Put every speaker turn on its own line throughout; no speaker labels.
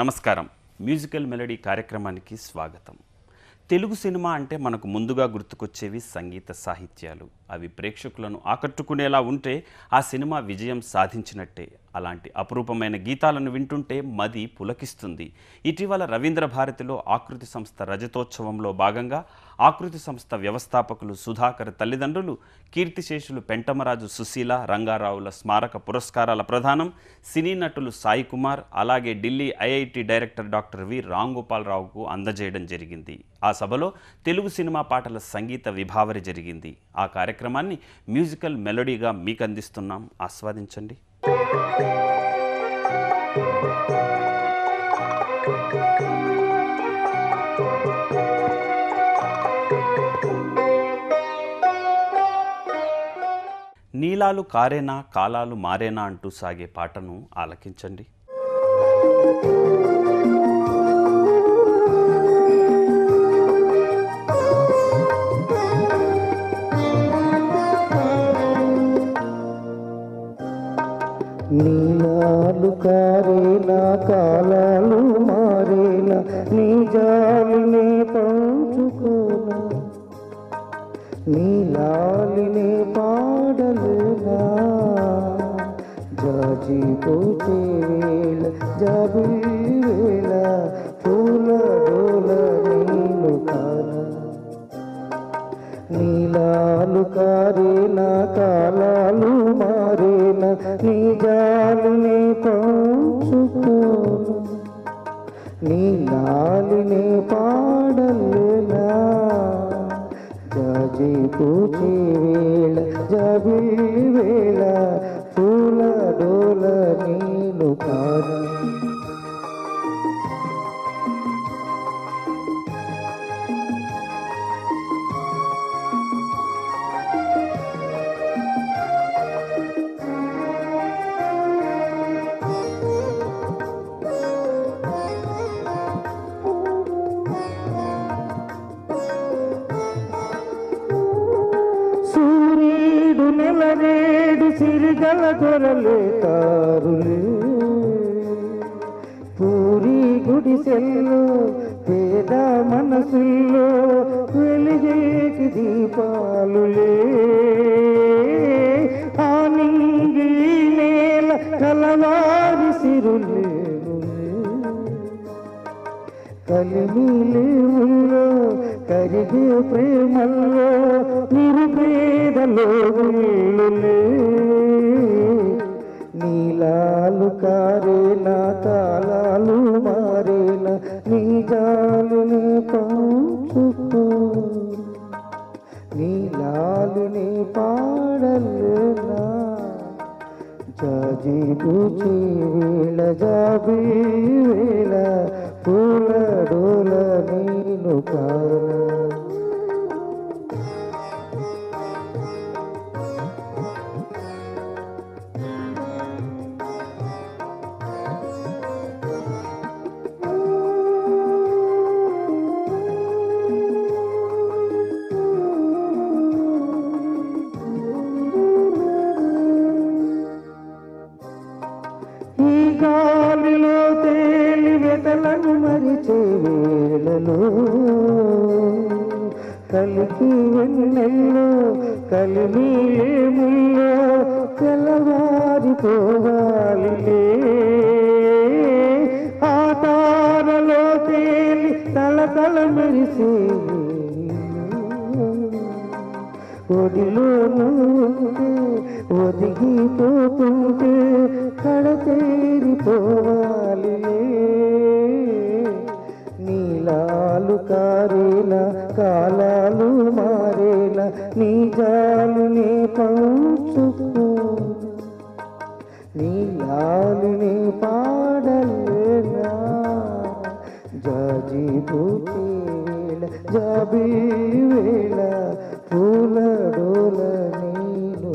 నమస్కారం musical melody కార్యక్రమానికి స్వాగతం తెలుగు సినిమా అంటే మనకు ముందుగా గుర్తుకొచ్చేవి సంగీత సాహిత్యాలు అవి ప్రేక్షకులను ఆకట్టుకునేలా ఉంటే ఆ సినిమా విజయం సాధించినట్టే అలాంటి అపురూపమైన గీతాలను వింటుంటే మది పులకిస్తుంది ఇటీవల రవీంద్ర భారతిలో ఆకృతి సంస్థ రజతోత్సవంలో భాగంగా ఆకృతి సంస్థ వ్యవస్థాపకులు సుధాకర్ తల్లిదండ్రులు కీర్తిశేషులు పెంటమరాజు సుశీల రంగారావుల స్మారక పురస్కారాల ప్రదానం సినీ నటులు సాయి కుమార్ అలాగే Delhi IIT director doctor V Ramgopal రావుకు అందజేయడం జరిగింది ఆ సభలో తెలుగు సినిమా పాటల సంగీత విభావరి జరిగింది ఆ కార్యక్రమాన్ని మ్యూజికల్ మెలోడీగా మీకు అందిస్తున్నాం ఆస్వాదించండి నీలాలు కారేనా కాలాలు మారేనా అంటూ సాగే పాటను ఆలకించండి
నీలాలు కారేనా కాలాలు మారేనా నీ జాలిని పంచుకోనా నీలాలిని పాడలేనా జాజి పోచే వేళ జాబి వేళ పూల డోల నీళ్ళు కానా నీలాలు కారేనా కాలాలు మారేనా నీ జాలిని పంచుకోను నీ లాలిని పాడలేనా జాజి పూచే వేళ జాబి వేళ పూల డోల నీళ్ళు కానా సూర్యుడు నెలరేడు సిరిగల గొరలే తారులే పూరి గుడిసెల్లో పేద మనసుల్లో వెలిగేకి దీపాలులే ఆ నింగి నేల కలవారి సిరులేనులే కలిమిలేవుల్లో కరిగే ప్రేమల్లో నిరుపేదలో వీళ్ళులే నీలాలు కారేనా కాలాలు మారేనా నీ జాలుని పంచుకో నీలాలుని పాడలేనా జాజి పూచి వేళ జాబి వేళ పూల డోల నేను కానా ఈ గాలిలో తేలి వెతలను మరిచే వేళలో కలికి వెన్నెల్లో కలిమీలేముల్లో తెల్లవారిపోవాలి ఆ తారలో తేలి తల తల మెరిసే ఒడిలో నుండి ఒదిగిపోతుంటే కడతేరిపోవాలి నీలాలు కారేనా కాలాలు మారేనా నీ జాలుని పంచుకో నీలాలుని పాడలేనా జాజి పూచి వేళ జాబి వేళ పూల డోల నీలు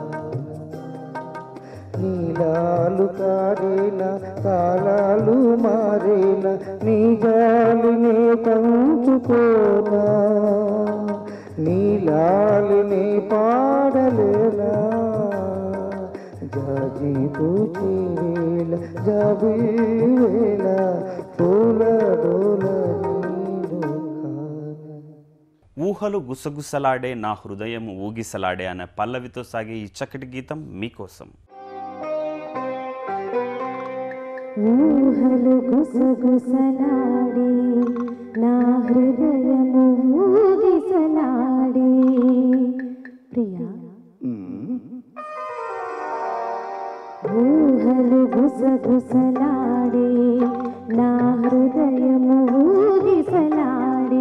నీలాలు కారేనా కాలాలు మారేనా నీ జాలిని పంచుకోనా నీలాలిని పాడలేనా జాజి పూచి వేళ జాబి వేళ పూల డోల నీలో కాన
ఊహలు గుసగుసలాడే నా హృదయం ఊగిసలాడే అనే పల్లవితో సాగే ఈ చక్కటి గీతం మీకోసం
ఊహలు గుసగుసలాడి నా హృదయము ఊగిసలాడి ప్రియా ఊహలు గుసగుసలాడి నా హృదయము ఊగిసలాడి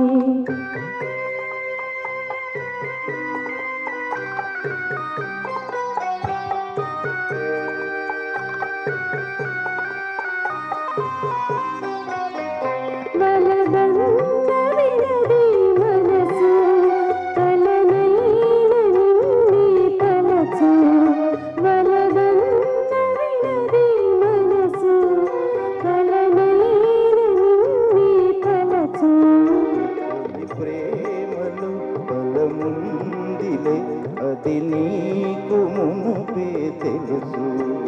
వలదంత వినది మనసు కలనైన నిన్నే తలచు వలదంత వినది మనసు కలనైన నిన్నే తలచు
ఈ ప్రేమలో బలముందిలే అది నీకు మునుపే తెలుసు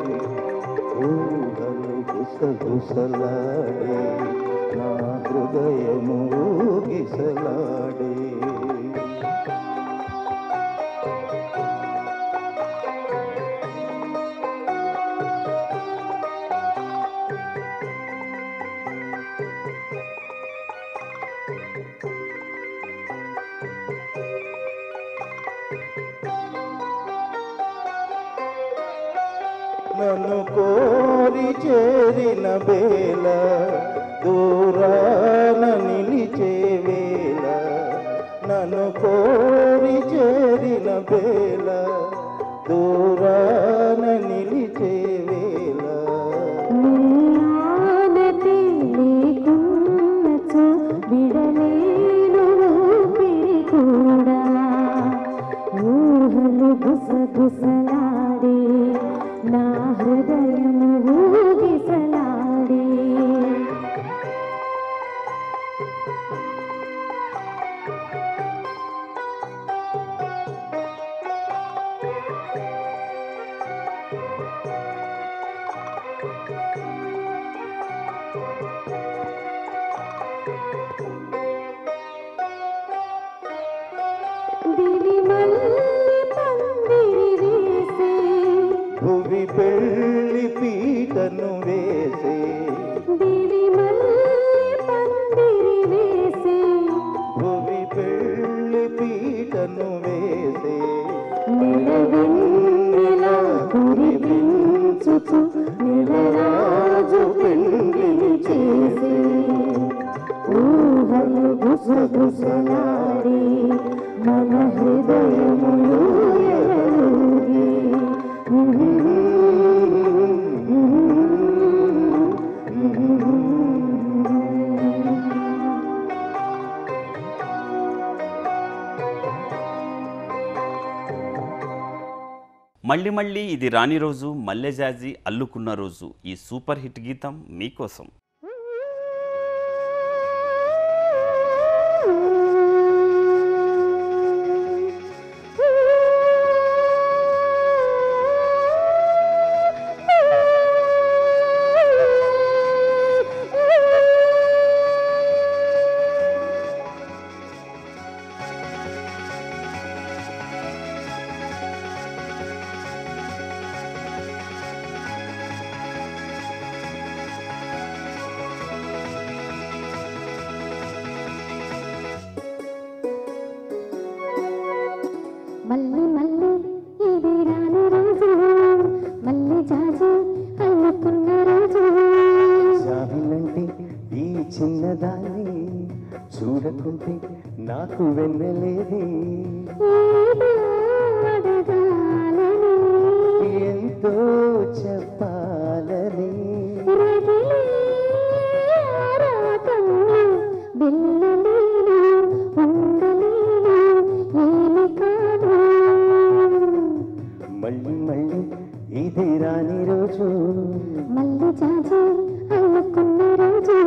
ఊహలు గుసగుసలాడే నా హృదయము ఊగిసలాడే నన్ను కోరి చేరిన వేళ దూరాన నిలిచే వేళ నన్ను కోరి చేరిన వేళ దూరాన నిలిచే వేళ
ఆనతి నీకున్నచో విడలేను ఊపిరి కూడా ఊహలు గుసగుసలాడి నా హృదయము ఊగిసలాడి దివి మల్లి పందిరి వేసే
భువి పెళ్ళి పీటను వేసే
దివి మల్లి పందిరి వేసే
భువి పెళ్ళి పీటను వేసే
నిలవెన్నెల కురిపించుచు నిలరాజు పెండిని చేసి ఊహలు గుసగుసలాడి మన హృదయములు ఎరలుగి.
మళ్ళీ మళ్ళీ ఇది రాని రోజు మల్లెజాజి అల్లుకున్న రోజు ఈ సూపర్ హిట్ గీతం మీకోసం
మళ్ళీ మళ్ళీ ఇది రాని రోజు మళ్ళీ జాజి అల్లుకున్న రోజు
జాబిలంటే ఈ చిన్నదాన్ని చూడకుంటే నాకు వెన్నలేదే
ఏదో అడగాలని
ఎంతో చెప్పాలని
రగిలే ఆరాటంలో బిల్లలేను ఉండలేను ఏమి కాదు
మళ్ళీ మళ్ళీ ఇది రాని రోజు
మళ్ళీ జాజి అల్లుకున్న రోజు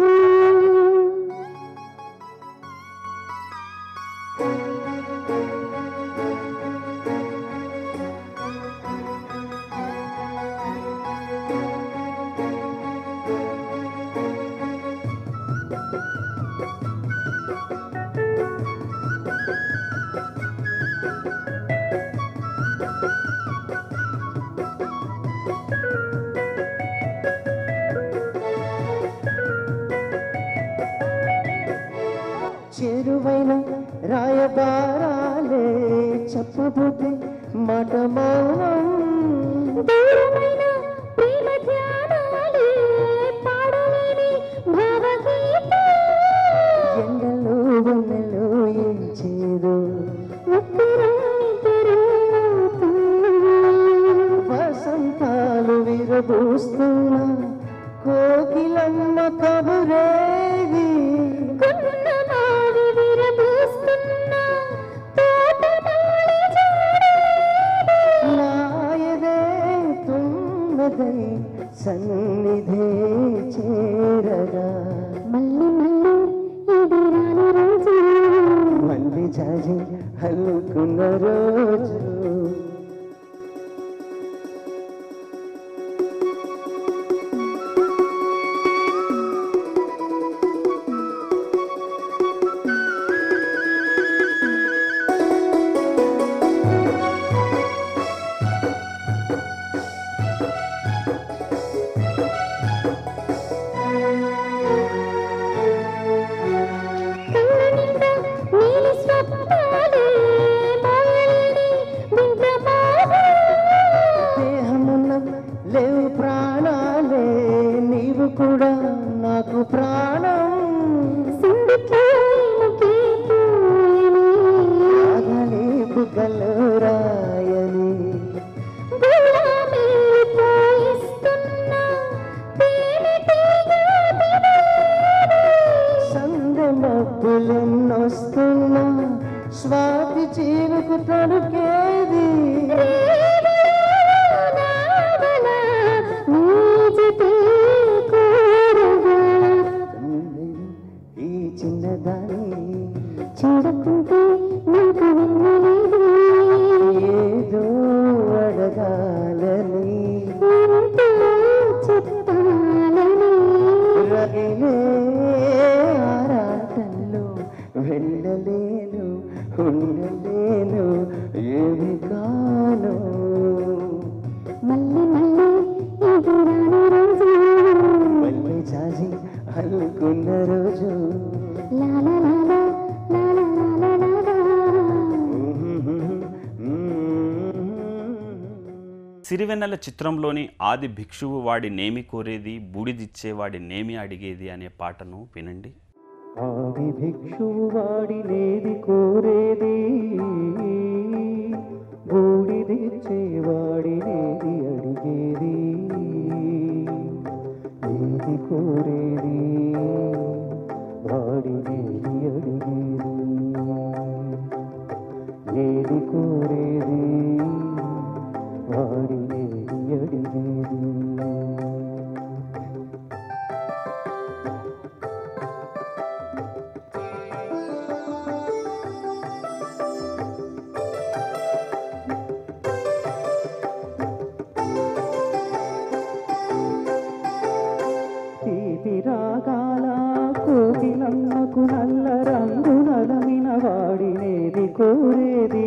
చేరువైన రాయబారాలే చెప్పబోతే మాట మౌనం
దూరమైన ప్రేమ ధ్యానాలే పాడలేని భావగీతం
ఎండలో వన్నెలో ఏం చేదు
ఒక్కరో ఇద్దరో
వసంతాలు విరబూస్తున్నా కోకిలమ్మ కబురేది
కొన్న మావి విరబూస్తున్న తోటమాలి జాడలేది.
నాయదే తుమ్మదై సన్నిధే చేరగా
మళ్ళీ మళ్ళీ ఇది రాని రోజు
మళ్ళీ జాజి హల్లుకున్న రోజు
కళ్ళ నిండా నీలి స్వప్నాలే మోయలేని వింత మోహం.
దేహమున్న లేవు ప్రాణాలే నీవు కూడా నాకు ప్రాణం
సిండిపోయినకే పోయిని.
రాగలే బుగ్గలు రాయని
గులాబీ పోయిస్తున్న తేనెటీగ దివేది.
సందె మబ్బులెన్నొస్తున్నా స్వాతి చీరుకు తడుకేది ఈ చిన్నదాని
చూడకుంటే నాకు విన్నలేదు
ఏదో అడగాలని
ఎంతో చెప్పాలని
రగిలే ఆరాటంలో వెళ్ళలేను ఉండలేను ఏమి కాను
మళ్ళీ మళ్ళీ ఇది రాని రోజు
మళ్ళీ చాచి అనుకున్న రోజు
లాలా లాలా లాలా లాలా లాలా
సిరివెన్నెల చిత్రంలోని ఆది భిక్షువు వాడి నేమి కోరేది బూడిదిచ్చే వాడి నేమి అడిగేది అనే పాటను వినండి
ఆది భిక్షువు వాడినేది కోరేది బూడిదిచ్చే వాడినేది అడిగేది ఏది కోరేది వాడినేది అడిగేది ఏది కోరేది వాడినేది అడిగేది తీపి రాగాల కోకిలమ్మకు నల్ల రంగు నలమిన వాడినేది కోరేది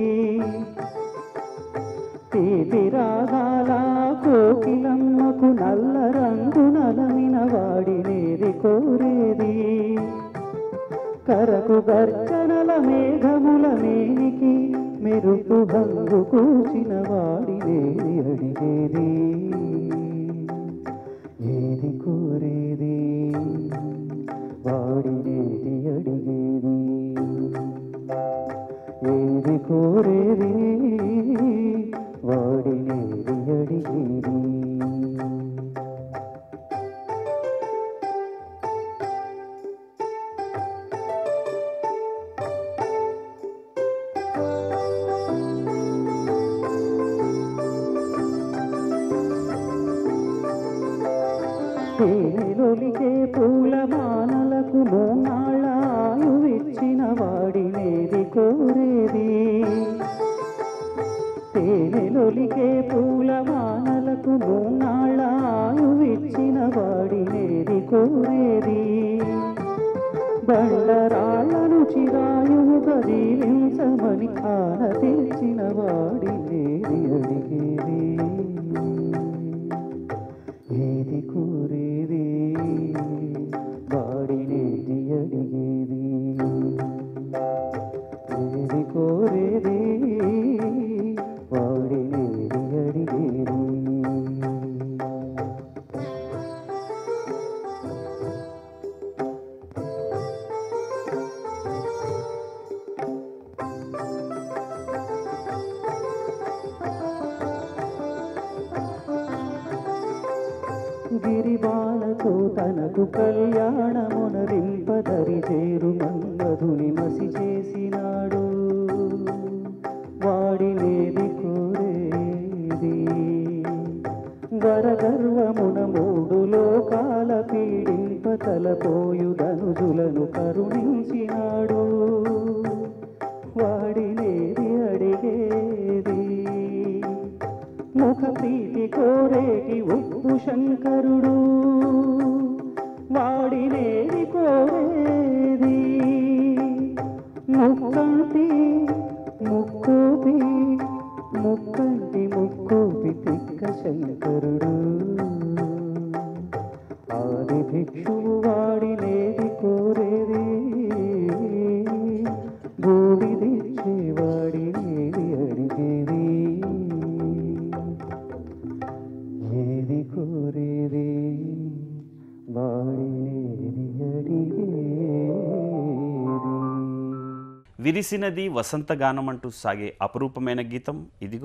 తీపి రాగాల కోకిలమ్మకు నల్ల రంగు నలమిన వాడినేది కోరేది కరకు గర్జనల మేఘముల మేనికి మెరుపు హంగు కూచిన వాడినేది అడిగేది ఏది కోరేది వాడినేది అడిగేది ఏది కోరేది వాడినేది అడిగేది తేనెలొలికే పూల మానలకు మూనాళ్ళ ఆయువిచ్చిన వాడినేది కోరేది తేనెలొలికే పూల మానలకు మూనాళ్ళ ఆయువిచ్చిన వాడినేది కోరేది బండరాళ్లను చిరాయువుగా జీవించమని ఆన తెచ్చిన వాడినేది అడిగేది ఏది కోరేది వాడినేది అడిగేది తనకు కళ్యాణమునరింపదరి చేరు మన్మధుని మసి చేసినాడు వాడినేది కోరేది వరగర్వమున మూడు లోకాల పీడింప తలపోయు ధనుజులను కరుణించినాడు వాడినేది అడిగేది ముఖ ప్రీతి కోరేటి ఉప్పు శంకరుడు వాడినేది కోరేది ముక్కంటి ముక్కోపి ముక్కంటి ముక్కోపి తిక్క శంకరుడు ఆది భిక్షువు వాడినేది కోరేది బూడిదిచ్చే వాడినేది అడిగేది ఏది కోరేది వాడినేది అడిగేది
విరిసినది వసంతగానం అంటూ సాగే అపురూపమైన గీతం ఇదిగో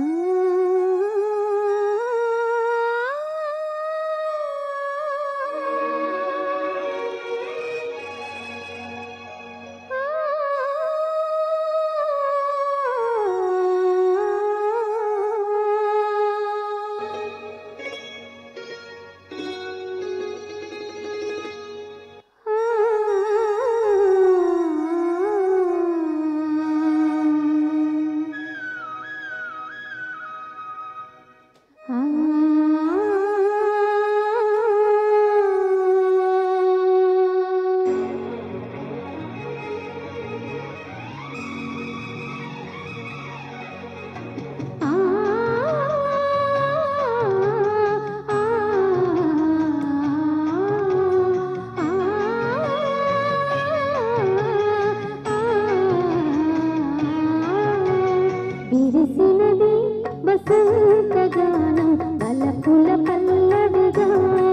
విరిసినది వసంతగానం వలపుల పల్లవిగా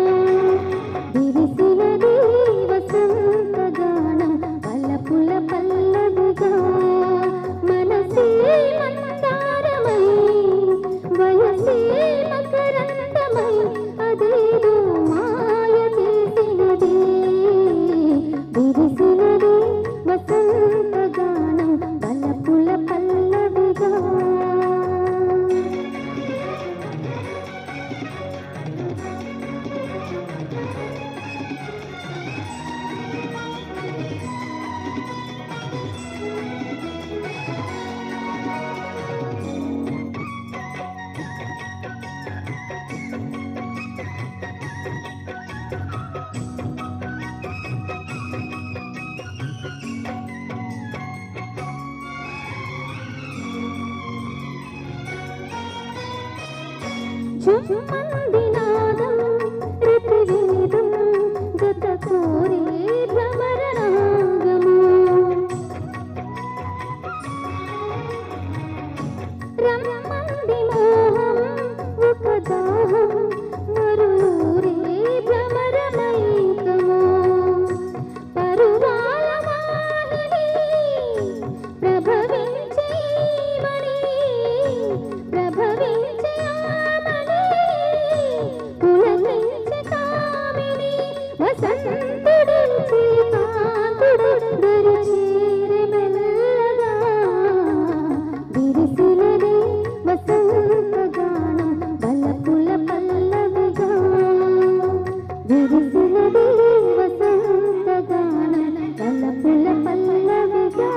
విరిసినది వసంతగానం వలపుల పల్లవిగా మనసే మందారమై వయసే మకరందమై అదేదో మాయ చేసినది విరిసినది వసంతగానం వలపుల పల్లవిగా చుమ్మందినాదం ఋతువేదం గత కోరే భ్రమరనాగము రమ్మంది మోహం ఒక దాహం మరులూరే భ్రమరమైకము పరువాల వాహిని ప్రభవించే మణి ప్రభవించే ఆమని పులకించే కామిని వసంతుడిచి కాంతుడు దరిచేరి మెల్లగా విరిసినది వసంతగానం వలపుల పల్లవిగా విరిసినది వసంతగానం వలపుల పల్లవిగా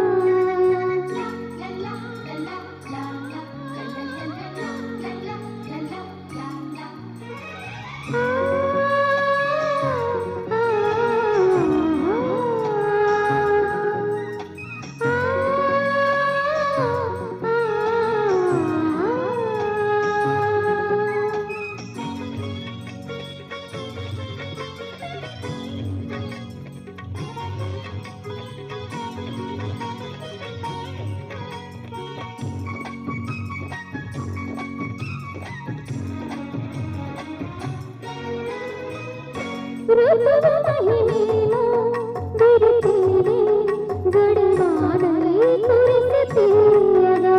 ఋతువు మహిమేమో విరితేనే గడివానలే కురిసి తీయగా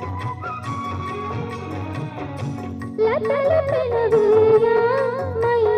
లతలు పెనవీయ మయ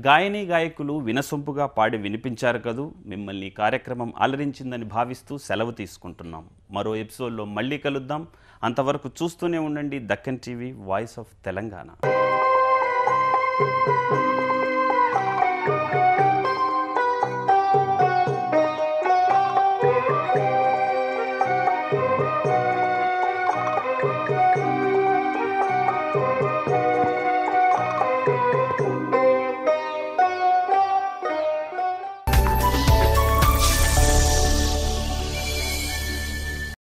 గాయని గాయకులు వినసొంపుగా పాడి వినిపించారు కదూ మిమ్మల్ని ఈ కార్యక్రమం అలరించిందని భావిస్తూ సెలవు తీసుకుంటున్నాం మరో ఎపిసోడ్లో మళ్ళీ కలుద్దాం అంతవరకు చూస్తూనే ఉండండి Deccan TV voice of Telangana